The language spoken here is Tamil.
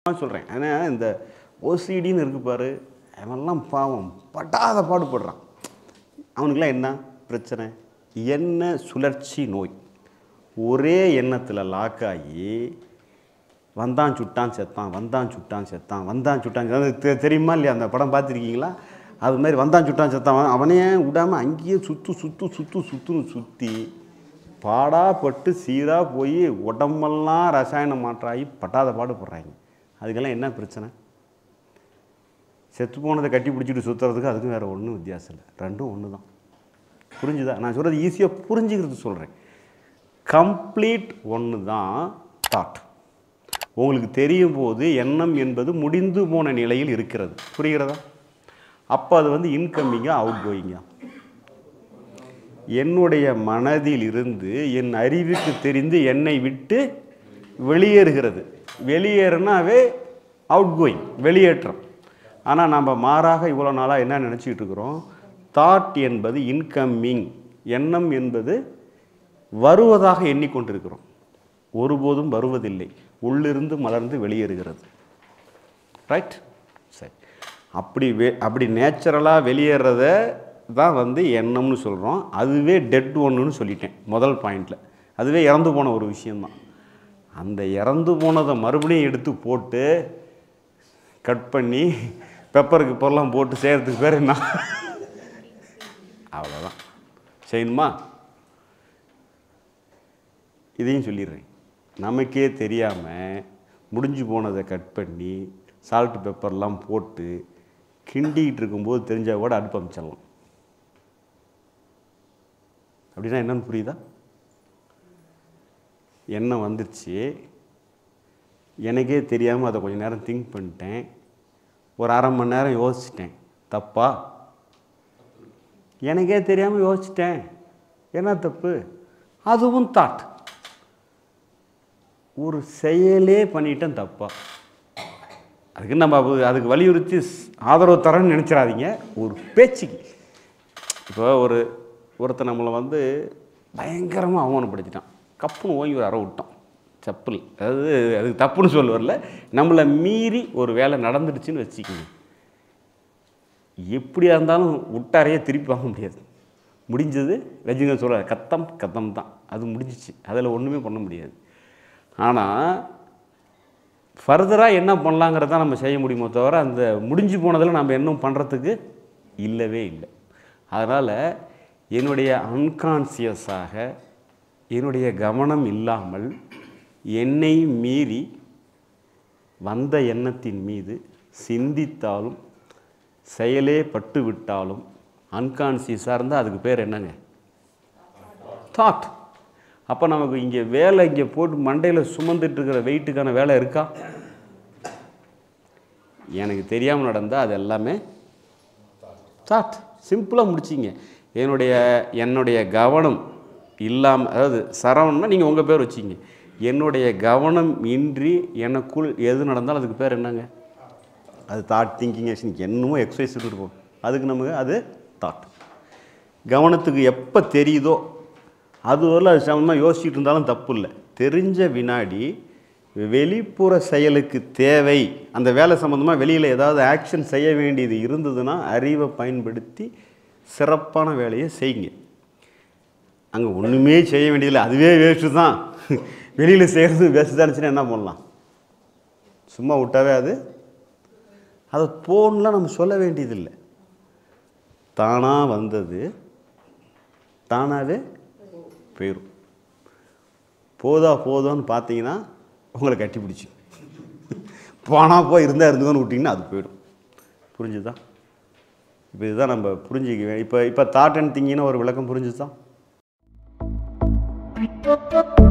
சொல்கிறேன் ஆனால் இந்த ஓசிடின்னு இருக்கு பாரு அவன்லாம் பாவம் படாத பாடுபடுறான் அவனுக்கெல்லாம் என்ன பிரச்சனை என்ன சுழற்சி நோய் ஒரே எண்ணத்தில் லாக் ஆகி வந்தான் சுட்டான் செத்தான் வந்தான் சுட்டான் செத்தான் வந்தான் சுட்டான் செத்தான். அது தெ- தெரியுமா இல்லையா அந்த படம் பார்த்துருக்கீங்களா அது மாதிரி வந்தான் சுட்டான் செத்தான் அவன் அவனையே விடாமல் அங்கேயே சுற்று சுற்று சுற்று சுற்றுன்னு சுற்றி பாடாப்பட்டு சீராக போய் உடம்பெல்லாம் ரசாயன மாற்றாகி பட்டாத பாடுபடுறாங்க அதுக்கெல்லாம் என்ன பிரச்சனை செத்து போனதை கட்டி பிடிச்சிட்டு சுற்றுறதுக்கு அதுக்கும் வேறு ஒன்றும் வித்தியாசம் இல்லை ரெண்டும் ஒன்று தான் புரிஞ்சுதா நான் சொல்கிறது ஈஸியாக புரிஞ்சுக்கிறது சொல்கிறேன் கம்ப்ளீட் ஒன்று தான் தாட் உங்களுக்கு தெரியும் போது எண்ணம் என்பது முடிந்து போன நிலையில் இருக்கிறது புரிகிறதா அப்போ அது வந்து இன்கம்மிங்கா அவுட் கோயிங்கா என்னுடைய மனதில் இருந்து என் அறிவுக்கு தெரிந்து என்னை விட்டு வெளியேறுகிறது வெளியேறினாவே அவுட் கோயிங் வெளியேற்றம் ஆனால் நம்ம மாறாக இவ்வளோ நாளாக என்ன நினச்சிக்கிட்டு இருக்கிறோம் தாட் என்பது இன்கம்மிங் எண்ணம் என்பது வருவதாக எண்ணிக்கொண்டிருக்கிறோம் ஒருபோதும் வருவதில்லை உள்ளிருந்து மலர்ந்து வெளியேறுகிறது ரைட் சரி அப்படி வெ அப்படி நேச்சுரலாக வெளியேறத தான் வந்து எண்ணம்னு சொல்கிறோம் அதுவே டெட் ஒன்றுன்னு சொல்லிட்டேன் முதல் பாயிண்டில் அதுவே இறந்து போன ஒரு விஷயந்தான் அந்த இறந்து போனதை மறுபடியும் எடுத்து போட்டு கட் பண்ணி பெப்பருக்கு பொருளாம் போட்டு செய்கிறதுக்கு பேர் என்ன அவ்வளோதான் செய்யணுமா இதையும் சொல்லிடுறேன் நமக்கே தெரியாமல் முடிஞ்சு போனதை கட் பண்ணி சால்ட் பெப்பர்லாம் போட்டு கிண்டிகிட்டு இருக்கும்போது தெரிஞ்சால் கூட அடுப்பு அமைச்சிடலாம் அப்படின்னா என்னன்னு புரியுதா எண்ணம் வந்துருச்சு எனக்கே தெரியாமல் அதை கொஞ்ச நேரம் திங்க் பண்ணிட்டேன் ஒரு அரை மணி நேரம் யோசிச்சிட்டேன் தப்பா எனக்கே தெரியாமல் யோசிச்சிட்டேன் என்ன தப்பு அதுவும் தாட் ஒரு செயலே பண்ணிட்டேன் தப்பா அதுக்கு நம்ம அது- அதுக்கு வலியுறுத்தி ஸ்- ஆதரவு தரேன்னு நினச்சிடாதீங்க ஒரு பேச்சுக்கு இப்போ ஒரு ஒருத்தன் நம்மளை வந்து பயங்கரமாக அவமானப்படுத்திட்டான் கப்புன்னு ஓங்கி ஒரு அற விட்டான் செப்பல் அதாவது அதுக்கு தப்புன்னு சொல்ல வரல நம்மளை மீறி ஒரு வேலை நடந்துடுச்சுன்னு வச்சுக்கோங்க எப்படியா இருந்தாலும் விட்டாரையே திருப்பி வாங்க முடியாது முடிஞ்சது ரஜினிகாந்த் சொல்ற கத்தம் கத்தம் தான் அது முடிஞ்சிச்சு அதில் ஒன்றுமே பண்ண முடியாது ஆனால் ஃபர்தராக என்ன பண்ணலாங்கிறத நம்ம செய்ய முடியுமோ தவிர அந்த முடிஞ்சு போனதில் நம்ம இன்னும் பண்ணுறதுக்கு இல்லவே இல்லை அதனால் என்னுடைய அன்கான்சியஸாக என்னுடைய கவனம் இல்லாமல் என்னை மீறி வந்த எண்ணத்தின் மீது சிந்தித்தாலும் செயலே பட்டு விட்டாலும் அன்கான்சியஸாக இருந்தால் அதுக்கு பேர் என்னங்க தாட் அப்போ நமக்கு இங்கே வேலை இங்கே போட்டு மண்டையில் சுமந்துட்டு இருக்கிற வெயிட்டுக்கான வேலை இருக்கா எனக்கு தெரியாமல் நடந்தால் அது எல்லாமே தாட் சிம்பிளாக முடிச்சிங்க என்னுடைய என்னுடைய கவனம் இல்லாமல் அதாவது சரவணம்னா நீங்கள் உங்கள் பேர் வச்சிங்க என்னுடைய கவனம் இன்றி எனக்குள் எது நடந்தாலும் அதுக்கு பேர் என்னங்க அது தாட் திங்கிங் ஆக்ஷன் என்னமோ எக்ஸசைஸ் இருப்போம் அதுக்கு நமக்கு அது தாட் கவனத்துக்கு எப்போ தெரியுதோ அது வரல அது சமமாக யோசிச்சுட்டு இருந்தாலும் தப்பு இல்லை தெரிஞ்ச வினாடி வெளிப்புற செயலுக்கு தேவை அந்த வேலை சம்மந்தமாக வெளியில் ஏதாவது ஆக்ஷன் செய்ய வேண்டியது இருந்ததுன்னா அறிவை பயன்படுத்தி சிறப்பான வேலையை செய்யுங்க அங்கே ஒன்றுமே செய்ய வேண்டியதில்லை அதுவே வேஸ்ட்டு தான் வெளியில் செய்கிறது வேஸ்ட்டு தான் இருந்துச்சுன்னா என்ன பண்ணலாம் சும்மா விட்டாவே அது அதை போன்லாம் நம்ம சொல்ல வேண்டியதில்லை தானாக வந்தது தானாகவே போயிடும் போதா போதும்னு பார்த்தீங்கன்னா உங்களை கட்டி பிடிச்சி போனா போய் இருந்தால் இருந்துக்கோன்னு விட்டிங்கன்னா அது போயிடும் புரிஞ்சுதா இப்போ இதுதான் நம்ம புரிஞ்சுக்க வே- இப்போ இப்போ தாட் அண்ட் திங்கின்னு ஒரு விளக்கம் புரிஞ்சுதா